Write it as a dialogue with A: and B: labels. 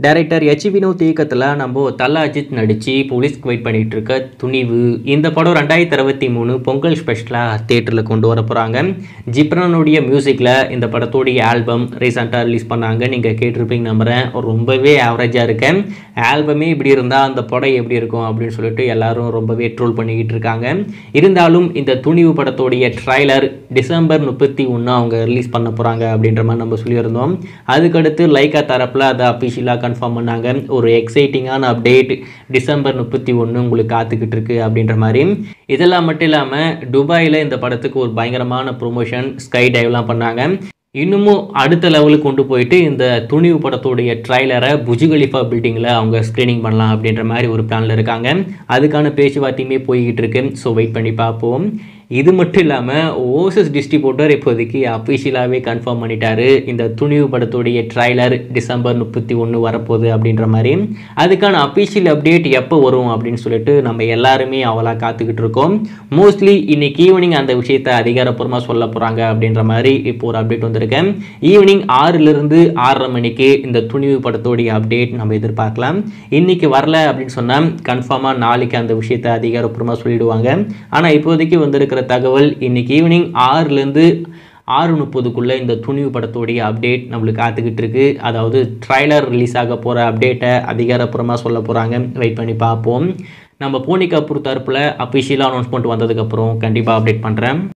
A: director H Vinod இயக்கத்தில் நம்ம தல அஜித் நடித்து போலீஸ்க்கு வெயிட் பண்ணிட்டு இருக்க துணிவு இந்த படம் ரெண்டாயிரத்தி அறுபத்தி மூணு பொங்கல் ஸ்பெஷலாக தேட்டரில் கொண்டு வர போகிறாங்க ஜிப்ரானுடைய மியூசிக்கில் இந்த படத்தோடைய ஆல்பம் ரீசெண்டாக ரிலீஸ் பண்ணாங்க நீங்கள் கேட்டிருப்பீங்க நம்புகிறேன் ரொம்பவே ஆவரேஜாக இருக்கேன் ஆல்பமே இப்படி இருந்தால் அந்த படம் எப்படி இருக்கும் அப்படின்னு சொல்லிட்டு எல்லாரும் ரொம்பவே ட்ரோல் பண்ணிக்கிட்டு இருக்காங்க இருந்தாலும் இந்த துணிவு படத்தோடைய ட்ரைலர் டிசம்பர் முப்பத்தி ஒன்று அவங்க ரிலீஸ் பண்ண போகிறாங்க அப்படின்ற மாதிரி நம்ம சொல்லியிருந்தோம் அதுக்கடுத்து லைக்கா தரப்பில் அதை அஃபிஷியலாக கன்ஃபார்ம் பண்ணாங்க ஒரு எக்ஸைட்டிங்கான அப்டேட் டிசம்பர் முப்பத்தி ஒன்று உங்களுக்கு காத்துக்கிட்டு இருக்கு அப்படின்ற மாதிரி இதெல்லாம் மட்டும் இல்லாமல் துபாயில் இந்த படத்துக்கு ஒரு பயங்கரமான ப்ரொமோஷன் ஸ்கை டைவ்லாம் பண்ணாங்க இன்னமும் அடுத்த லெவலுக்கு கொண்டு போயிட்டு இந்த துணிவு படத்துடைய ட்ரைலரை புஜு கலிஃபா பில்டிங்கில் அவங்க ஸ்க்ரீனிங் பண்ணலாம் அப்படின்ற மாதிரி ஒரு பிளானில் இருக்காங்க அதுக்கான பேச்சுவார்த்தையுமே போய்கிட்டு இருக்கு ஸோ வெயிட் பண்ணி பார்ப்போம் இது மட்டும் இல்லாமல் ஓசஸ் டிஸ்ட்ரிபியூட்டர் இப்போதைக்கு அஃபிஷியலாகவே கன்ஃபார்ம் பண்ணிட்டாரு இந்த துணிவு படத்துடைய ட்ரைலர் டிசம்பர் முப்பத்தி ஒன்று வரப்போகுது அப்படின்ற மாதிரி அதுக்கான அஃபிஷியல் அப்டேட் எப்போ வரும் அப்படின்னு சொல்லிட்டு நம்ம எல்லாருமே அவளாக காத்துக்கிட்டு இருக்கோம் மோஸ்ட்லி இன்னைக்கு ஈவினிங் அந்த விஷயத்தை அதிகாரப்பூர்வமாக சொல்ல போகிறாங்க அப்படின்ற மாதிரி இப்போ ஒரு அப்டேட் வந்திருக்கேன் ஈவினிங் ஆறுலேருந்து ஆறரை மணிக்கு இந்த துணிவு படத்தோடைய அப்டேட் நம்ம எதிர்பார்க்கலாம் இன்னைக்கு வரல அப்படின்னு சொன்னால் கன்ஃபார்மாக நாளைக்கு அந்த விஷயத்தை அதிகாரப்பூர்வமாக சொல்லிடுவாங்க ஆனால் இப்போதைக்கு வந்திருக்கிற தகவல் இன்னைக்கு ஈவினிங் ஆறுலேருந்து ஆறு முப்பதுக்குள்ளே இந்த துணிவு படத்தோடைய அப்டேட் நம்மளுக்கு காத்துக்கிட்டு இருக்கு அதாவது ட்ரைலர் ரிலீஸ் ஆக போகிற அப்டேட்டை அதிகாரப்பூர்வமாக சொல்ல போகிறாங்க வெயிட் பண்ணி பார்ப்போம் நம்ம பூனிகா பொறுத்தரப்பில் அஃபிஷியலாக அனௌன்ஸ்மெண்ட் வந்ததுக்கப்புறம் கண்டிப்பாக அப்டேட் பண்ணுறேன்